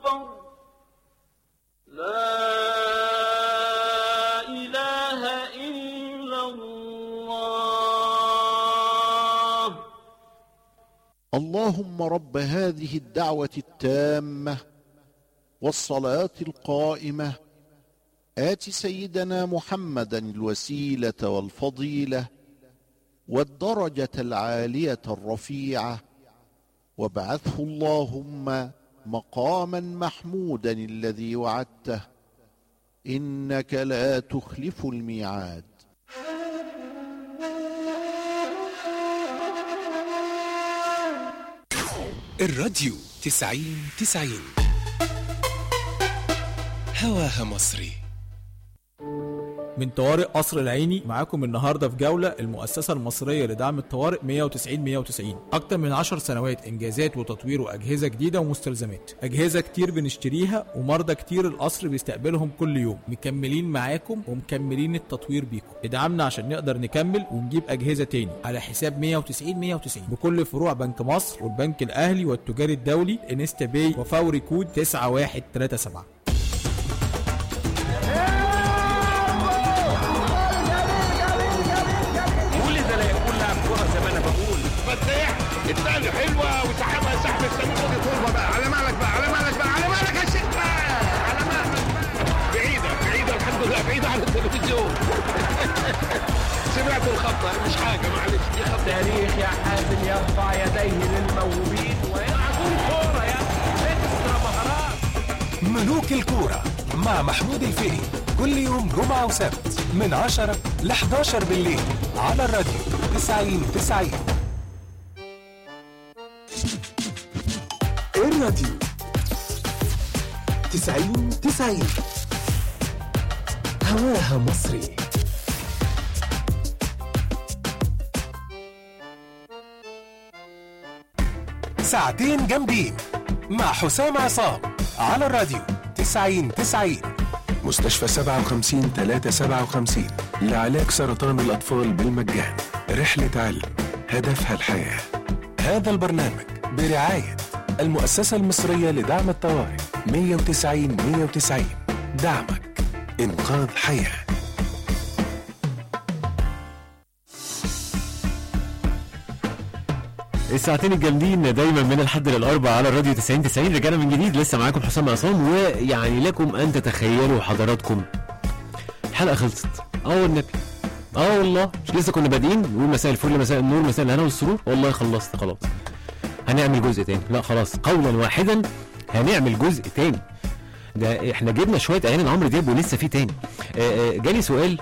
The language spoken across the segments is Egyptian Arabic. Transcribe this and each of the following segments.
أكبر لا إله إلا الله اللهم رب هذه الدعوه التامه والصلاه القائمه ات سيدنا محمدا الوسيله والفضيله والدرجه العاليه الرفيعه وابعثه اللهم مقاما محمودا الذي وعدته انك لا تخلف الميعاد الراديو تسعين تسعين هواها مصري من طوارئ قصر العيني معاكم النهارده في جوله المؤسسه المصريه لدعم الطوارئ 190 190 اكتر من 10 سنوات انجازات وتطوير واجهزه جديده ومستلزمات اجهزه كتير بنشتريها ومرضى كتير القصر بيستقبلهم كل يوم مكملين معاكم ومكملين التطوير بيكم ادعمنا عشان نقدر نكمل ونجيب اجهزه تاني على حساب 190 190 بكل فروع بنك مصر والبنك الاهلي والتجاري الدولي انستا باي وفوري كود 9137 قول اذا لا يكون لاعب كوره زي ما انا بقول فتاح الثاني حلوه وسحبها سحب السمير ودي طولها بقى على مالك بقى على مالك بقى على مالك يا شيخ بقى على مالك بقى بعيده بعيده الحمد لله بعيده عن التلفزيون سمعت الخطه مش حاجه معلش دي خطه تاريخ يا حازم يرفع يديه للموهوبين ويلعبون كوره يا اكسترا مهارات ملوك الكورة مع محمود الفقي كل يوم جمعة وسبت من 10 ل 11 بالليل على الراديو 90 90 الراديو 90 90 هواها مصري ساعتين جامدين مع حسام عصام على الراديو 90 90 مستشفى 57 357 لعلاج سرطان الأطفال بالمجان رحلة علم هدفها الحياة هذا البرنامج برعاية المؤسسة المصرية لدعم الطوارئ 190 190 دعمك إنقاذ حياه الساعتين الجامدين دايما من الحد للاربع على الراديو 90 90 رجعنا من جديد لسه معاكم حسام عصام ويعني لكم ان تتخيلوا حضراتكم الحلقه خلصت اه والنبي اه والله مش لسه كنا بادئين نقول مساء الفل مساء النور مساء الهنا والسرور والله خلصت خلاص هنعمل جزء تاني لا خلاص قولا واحدا هنعمل جزء تاني ده احنا جبنا شويه اغاني لعمرو دياب ولسه في تاني آه، آه، جالي سؤال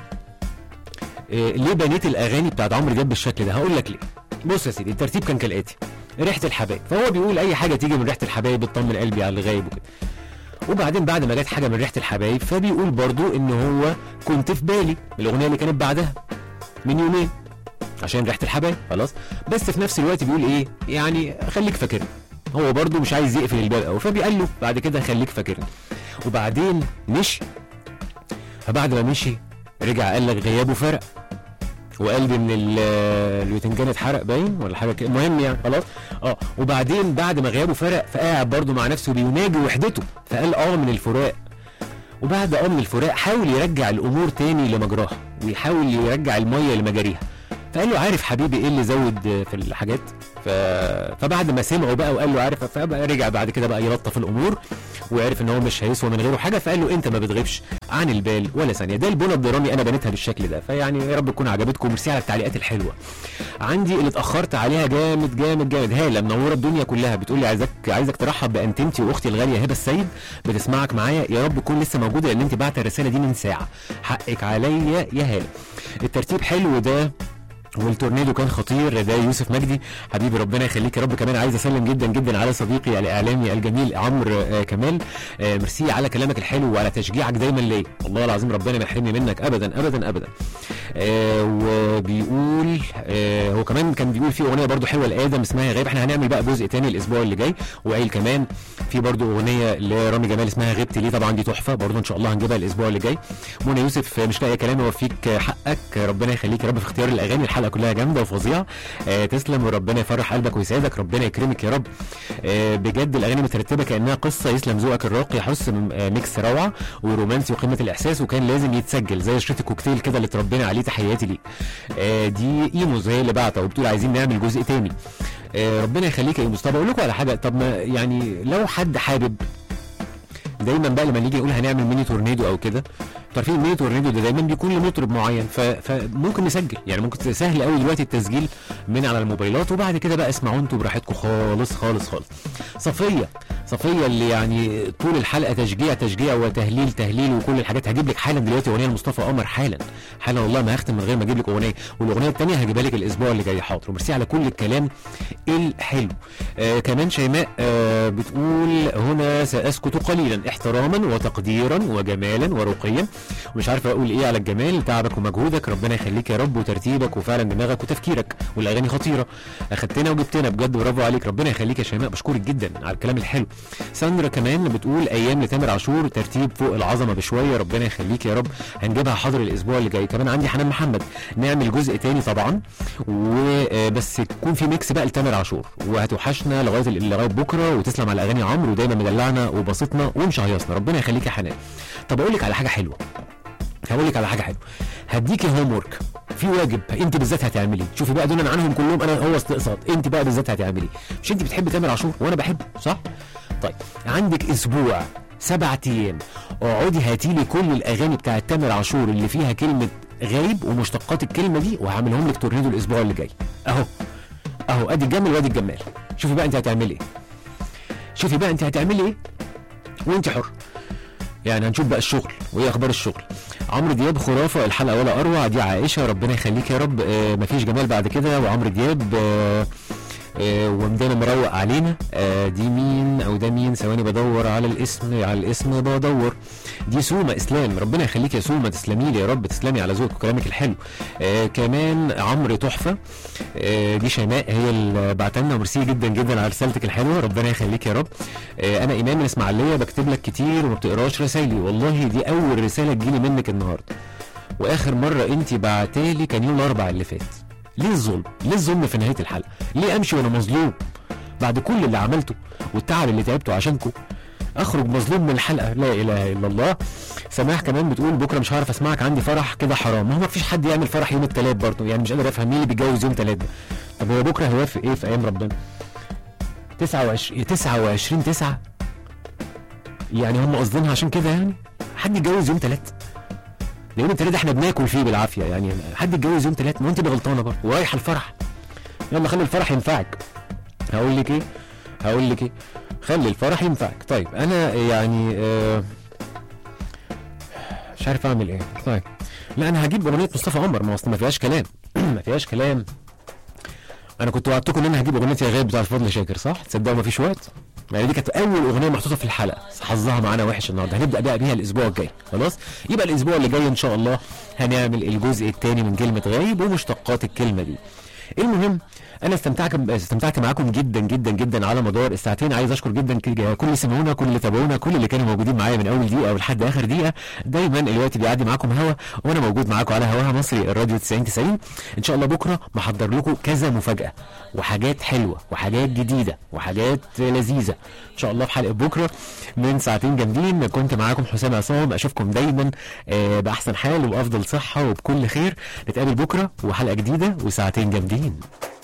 آه، ليه بنيت الاغاني بتاعت عمرو دياب بالشكل ده هقول لك ليه بص يا سيدي الترتيب كان كالاتي ريحه الحبايب فهو بيقول اي حاجه تيجي من ريحه الحبايب بتطمن قلبي على الغايب وكده وبعدين بعد ما جت حاجه من ريحه الحبايب فبيقول برضو ان هو كنت في بالي الاغنيه اللي كانت بعدها من يومين عشان ريحه الحبايب خلاص بس في نفس الوقت بيقول ايه يعني خليك فاكرني هو برضو مش عايز يقفل الباب قوي فبيقال له بعد كده خليك فاكرني وبعدين مشي فبعد ما مشي رجع قال لك غيابه فرق وقلبي من ال- البتنجان اتحرق باين ولا حاجه كده المهم يعني خلاص اه وبعدين بعد ما غيابه فرق فقاعد برضه مع نفسه بيناجي وحدته فقال اه من الفراق وبعد اه من الفراق حاول يرجع الامور تاني لمجراها ويحاول يرجع الميه لمجاريها فقال له عارف حبيبي ايه اللي زود في الحاجات ف... فبعد ما سمعه بقى وقال له عارف فبقى رجع بعد كده بقى يلطف الامور وعرف ان هو مش هيسوى من غيره حاجه فقال له انت ما بتغيبش عن البال ولا ثانيه ده البنى الدرامي انا بنيتها بالشكل ده فيعني يا رب تكون عجبتكم ميرسي على التعليقات الحلوه عندي اللي اتاخرت عليها جامد جامد جامد هاله منوره الدنيا كلها بتقول لي عايزك عايزك ترحب بانتمتي واختي الغاليه هبه السيد بتسمعك معايا يا رب تكون لسه موجوده لان انت بعت الرساله دي من ساعه حقك عليا يا هاله الترتيب حلو ده والتورنيدو كان خطير ده يوسف مجدي حبيبي ربنا يخليك يا رب كمان عايز اسلم جدا جدا على صديقي الاعلامي الجميل عمرو آه، كمال آه، ميرسي على كلامك الحلو وعلى تشجيعك دايما ليا والله العظيم ربنا ما يحرمني منك ابدا ابدا ابدا آه، وبيقول آه، هو كمان كان بيقول في اغنيه برضو حلوه لادم اسمها غايب احنا هنعمل بقى جزء تاني الاسبوع اللي جاي وقايل كمان في برضو اغنيه لرامي جمال اسمها غبت ليه طبعا دي تحفه برضو ان شاء الله هنجيبها الاسبوع اللي جاي منى يوسف آه، مش لاقي كلام يوفيك آه، حقك آه، ربنا يخليك يا رب في اختيار الاغاني الحلقه الحلقه كلها جامده وفظيعه آه تسلم وربنا يفرح قلبك ويسعدك ربنا يكرمك يا رب آه بجد الاغاني مترتبه كانها قصه يسلم ذوقك الراقي حس آه ميكس روعه ورومانسي وقمه الاحساس وكان لازم يتسجل زي شريط الكوكتيل كده اللي اتربينا عليه تحياتي ليك آه دي ايموز هي اللي بعتها وبتقول عايزين نعمل جزء تاني آه ربنا يخليك يا ايموز طب اقول لكم على حاجه طب ما يعني لو حد حابب دايما بقى لما نيجي نقول هنعمل ميني تورنيدو او كده انتوا عارفين الميني تورنيدو ده دايما بيكون لمطرب معين ف... فممكن نسجل يعني ممكن سهل قوي دلوقتي التسجيل من على الموبايلات وبعد كده بقى اسمعوا انتوا براحتكم خالص خالص خالص صفيه صفيه اللي يعني طول الحلقه تشجيع تشجيع وتهليل تهليل وكل الحاجات هجيب لك حالا دلوقتي اغنيه لمصطفى قمر حالا حالا والله ما هختم من غير ما اجيب لك اغنيه والاغنيه الثانيه هجيبها لك الاسبوع اللي جاي حاضر وميرسي على كل الكلام الحلو آه كمان شيماء آه بتقول هنا ساسكت قليلا احتراما وتقديرا وجمالا ورقيا ومش عارف اقول ايه على الجمال تعبك ومجهودك ربنا يخليك يا رب وترتيبك وفعلا دماغك وتفكيرك والاغاني خطيره اخدتنا وجبتنا بجد برافو عليك ربنا يخليك يا شيماء بشكرك جدا على الكلام الحلو ساندرا كمان بتقول ايام لتامر عاشور ترتيب فوق العظمه بشويه ربنا يخليك يا رب هنجيبها حاضر الاسبوع اللي جاي كمان عندي حنان محمد نعمل جزء تاني طبعا وبس يكون في ميكس بقى لتامر عاشور وهتوحشنا لغايه لغايه بكره وتسلم على اغاني عمرو ودايما مدلعنا وبسطنا ومشهيصنا ربنا يخليك يا حنان طب اقول لك على حاجه حلوه هقول لك على حاجه حلوه هديكي هوم ورك في واجب انت بالذات هتعملي شوفي بقى دول عنهم كلهم انا هو استقصاد انت بقى بالذات هتعملي مش انت بتحبي تامر عاشور وانا بحبه صح طيب عندك اسبوع سبعة ايام اقعدي هاتي لي كل الاغاني بتاعت تامر عاشور اللي فيها كلمه غايب ومشتقات الكلمه دي وهعملهم لك تورنيدو الاسبوع اللي جاي اهو اهو ادي الجمل وادي الجمال شوفي بقى انت هتعملي ايه شوفي بقى انت هتعملي ايه وانت حر يعني هنشوف بقى الشغل وايه اخبار الشغل عمرو دياب خرافه الحلقه ولا اروع دي عائشه ربنا يخليك يا رب آه مفيش جمال بعد كده وعمرو دياب آه آه ومدانا مروق علينا آه دي مين او ده مين ثواني بدور على الاسم على الاسم بدور دي سومة اسلام ربنا يخليك يا سومة تسلمي لي يا رب تسلمي على ذوقك وكلامك الحلو آه كمان عمرو تحفه آه دي شيماء هي اللي بعتلنا وميرسي جدا جدا على رسالتك الحلوه ربنا يخليك يا رب آه انا ايمان من اسماعيليه بكتب لك كتير وما بتقراش رسايلي والله دي اول رساله تجيلي منك النهارده واخر مره انت بعتالي كان يوم الاربعاء اللي فات ليه الظلم ليه الظلم في نهايه الحلقه ليه امشي وانا مظلوم بعد كل اللي عملته والتعب اللي تعبته عشانكم اخرج مظلوم من الحلقه لا اله الا الله سماح كمان بتقول بكره مش هعرف اسمعك عندي فرح كده حرام ما هو ما فيش حد يعمل فرح يوم الثلاث برضه يعني مش قادر افهم مين اللي بيتجوز يوم ثلاث ده طب هو بكره هيوافق ايه في ايام ربنا 29 29 9 يعني هم قاصدينها عشان كده يعني حد يتجوز يوم ثلاث ده يوم الثلاث احنا بناكل فيه بالعافيه يعني حد يتجوز يوم ثلاث ما انت اللي غلطانه برضه ورايحه الفرح يلا خلي الفرح ينفعك هقول لك ايه هقول لك ايه خلي الفرح ينفعك طيب انا يعني آه مش عارف اعمل ايه طيب لا انا هجيب اغنيه مصطفى قمر ما اصل ما فيهاش كلام ما فيهاش كلام انا كنت وعدتكم ان انا هجيب اغنيه يا غايب بتاع الفضل شاكر صح تصدقوا ما فيش وقت يعني دي كانت اول اغنيه محطوطه في الحلقه بس حظها معانا وحش النهارده هنبدا بقى بيها الاسبوع الجاي خلاص يبقى الاسبوع اللي جاي ان شاء الله هنعمل الجزء الثاني من كلمه غايب ومشتقات الكلمه دي المهم انا استمتعت استمتعت معاكم جدا جدا جدا على مدار الساعتين عايز اشكر جدا ك- كل اللي سمعونا كل اللي تابعونا كل اللي كانوا موجودين معايا من اول دقيقه ولحد اخر دقيقه دايما الوقت بيعدي معاكم هوا وانا موجود معاكم على هواها مصري الراديو 90 90 ان شاء الله بكره محضر لكم كذا مفاجاه وحاجات حلوه وحاجات جديده وحاجات لذيذه ان شاء الله في حلقه بكره من ساعتين جامدين كنت معاكم حسام عصام اشوفكم دايما آه، باحسن حال وافضل صحه وبكل خير نتقابل بكره وحلقه جديده وساعتين جامدين